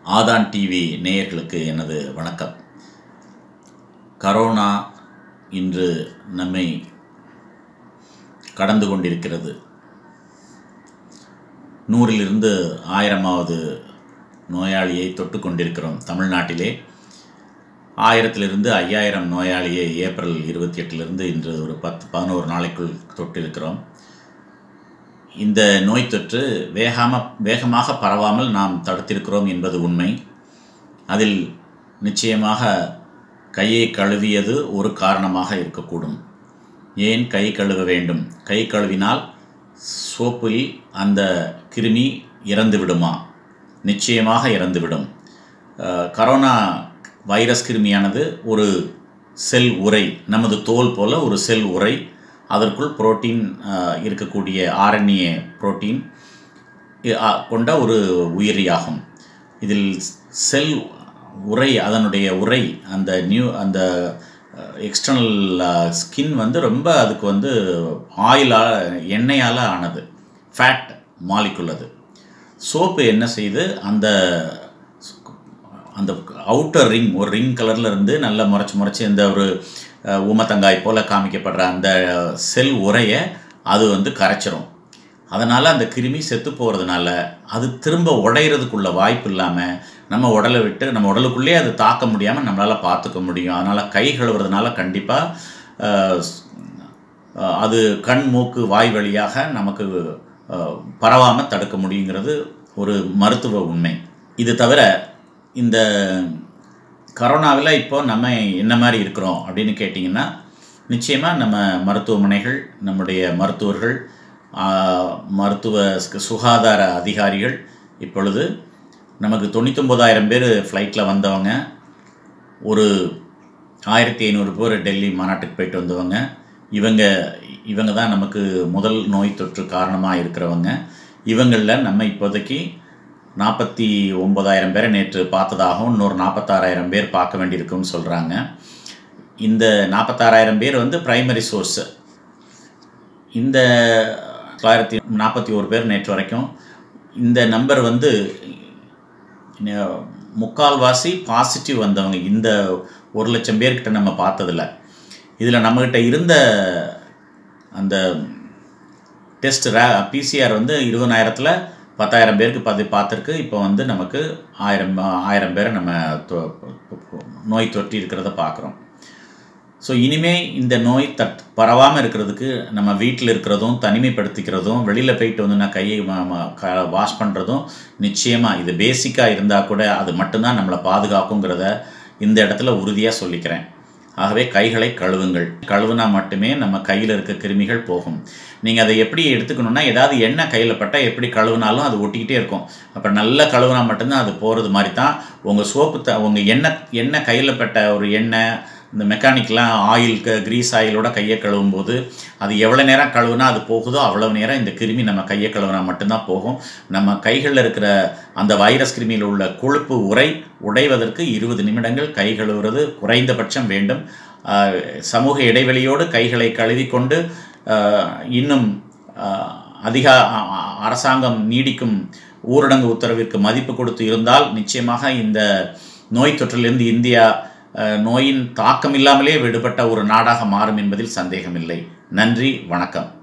ஆதான் டிவி நேயர்களுக்கு எனது வணக்கம் கரோனா இன்று நம்மை கடந்து கொண்டிருக்கிறது நூறிலிருந்து ஆயிரமாவது நோயாளியை தொட்டு கொண்டிருக்கிறோம் தமிழ்நாட்டிலே ஆயிரத்திலிருந்து ஐயாயிரம் நோயாளியை ஏப்ரல் இருபத்தி எட்டிலிருந்து இன்று ஒரு பத்து பதினோரு நாளைக்குள் தொட்டிருக்கிறோம் இந்த நோய் தொற்று வேகாம வேகமாக பரவாமல் நாம் தடுத்திருக்கிறோம் என்பது உண்மை அதில் நிச்சயமாக கையை கழுவியது ஒரு காரணமாக இருக்கக்கூடும் ஏன் கை கழுவ வேண்டும் கை கழுவினால் சோப்பில் அந்த கிருமி இறந்து விடுமா நிச்சயமாக இறந்துவிடும் அஹ், கரோனா வைரஸ் கிருமியானது ஒரு செல் உறை நமது தோல் போல ஒரு செல் உறை அதற்குள் புரோட்டீன் அஹ், இருக்கக்கூடிய ஆர்என்ஏ புரோட்டீன் இ- அ- கொண்ட ஒரு உயிரியாகும் இதில் செல் உறை அதனுடைய உறை அந்த நியூ அந்த எக்ஸ்டர்னல் ஸ்கின் வந்து ரொம்ப அதுக்கு வந்து ஆயிலால் எண்ணெயால் ஆனது ஃபேட் மாலிக்குள் அது சோப்பு என்ன செய்யுது அந்த அந்த அவுட்டர் ரிங் ஒரு ரிங் கலரில் இருந்து நல்லா முறைச்சி முறைச்சி இந்த ஒரு அஹ், ஊமத்தங்காய் போல் காமிக்கப்படுற அந்த செல் உரையை அது வந்து கரைச்சிரும் அதனால் அந்த கிருமி செத்து போகிறதுனால அது திரும்ப உடையிறதுக்குள்ள வாய்ப்பு இல்லாமல் நம்ம உடலை விட்டு நம்ம உடலுக்குள்ளேயே அது தாக்க முடியாமல் நம்மளால் பார்த்துக்க முடியும் அதனால் கை கழுவுறதுனால கண்டிப்பாக அது கண் மூக்கு வாய் வழியாக நமக்கு பரவாமல் தடுக்க முடியுங்கிறது ஒரு மருத்துவ உண்மை இது தவிர இந்த கரோனாவில் இப்போ நம்ம என்ன மாதிரி இருக்கிறோம் அப்படின்னு கேட்டிங்கன்னா நிச்சயமாக நம்ம மருத்துவமனைகள் நம்முடைய மருத்துவர்கள் ஆஹ், மருத்துவ சு- சுகாதார அதிகாரிகள் இப்பொழுது நமக்கு தொண்ணூத்தொம்பதாயிரம் பேர் ஃப்ளைட்டில் வந்தவங்க ஒரு ஆயிரத்தி ஐநூறு பேர் டெல்லி மாநாட்டுக்கு போயிட்டு வந்தவங்க இவங்க இவங்க தான் நமக்கு முதல் நோய் தொற்று காரணமாக இருக்கிறவங்க இவங்களில் நம்ம இப்போதைக்கு நாற்பத்தி ஒம்பதாயிரம் பேரை நேற்று பார்த்ததாகவும் இன்னொரு நாற்பத்தாறாயிரம் பேர் பார்க்க வேண்டியிருக்குன்னு சொல்கிறாங்க இந்த நாற்பத்தாறாயிரம் பேர் வந்து பிரைமரி சோர்ஸு இந்த தொள்ளாயிரத்தி நாற்பத்தி ஒரு பேர் நேற்று வரைக்கும் இந்த நம்பர் வந்து ந- முக்கால்வாசி பாசிட்டிவ் வந்தவங்க இந்த ஒரு லட்சம் பேர்கிட்ட நம்ம பார்த்ததில்ல இதில் நம்மக்கிட்ட இருந்த அந்த டெஸ்ட் ரே பிசிஆர் வந்து இருபதாயிரத்தில் பத்தாயிரம் பேருக்கு பார்த்து பார்த்துருக்கு இப்போ வந்து நமக்கு ஆயிரம் ஆயிரம் பேரை நம்ம தொ- நோய் தொற்றி இருக்கிறத பார்க்குறோம் ஸோ இனிமே இந்த நோய் தட் பரவாமல் இருக்கிறதுக்கு நம்ம வீட்டில் இருக்கிறதும் தனிமைப்படுத்திக்கிறதும் வெளியில் போயிட்டு வந்து நான் கையை வாஷ் பண்ணுறதும் நிச்சயமாக இது பேசிக்காக இருந்தால் கூட அது மட்டும்தான் நம்மளை பாதுகாக்குங்கிறத இந்த இடத்துல உறுதியாக சொல்லிக்கிறேன் ஆகவே கைகளை கழுவுங்கள் கழுவுனா மட்டுமே நம்ம கையில் இருக்க கிருமிகள் போகும் நீங்கள் அதை எப்படி எடுத்துக்கணும்னா ஏதாவது எண்ணெய் கையில் பட்டால் எப்படி கழுவுனாலும் அது ஒட்டிக்கிட்டே இருக்கும் அப்போ நல்லா கழுவுனா மட்டும்தான் அது போகிறது மாதிரி தான் உங்கள் சோப்பு த உங்கள் எண்ணெய் எண்ணெய் கையில் பட்ட ஒரு எண்ணெய் இந்த மெக்கானிக்லாம் ஆயில் க்ரீஸ் ஆயிலோட கையை கழுவும் போது அது எவ்வளோ நேரம் கழுவுனா அது போகுதோ அவ்வளவு நேரம் இந்த கிருமி நம்ம கையை கழுவுனா மட்டும்தான் போகும் நம்ம கைகளில் இருக்கிற அந்த வைரஸ் கிருமியில் உள்ள கொழுப்பு உரை உடைவதற்கு இருபது நிமிடங்கள் கை கழுவுறது குறைந்தபட்சம் வேண்டும் ஆஹ், சமூக இடைவெளியோடு கைகளை கழுவிக்கொண்டு ஆஹ், இன்னும் ஆஹ், அதிக அ- அ- அரசாங்கம் நீடிக்கும் ஊரடங்கு உத்தரவிற்கு மதிப்பு கொடுத்து இருந்தால் நிச்சயமாக இந்த நோய் தொற்றிலிருந்து இந்தியா அஹ், நோயின் தாக்கம் இல்லாமலே விடுபட்ட ஒரு நாடாக மாறும் என்பதில் சந்தேகமில்லை நன்றி வணக்கம்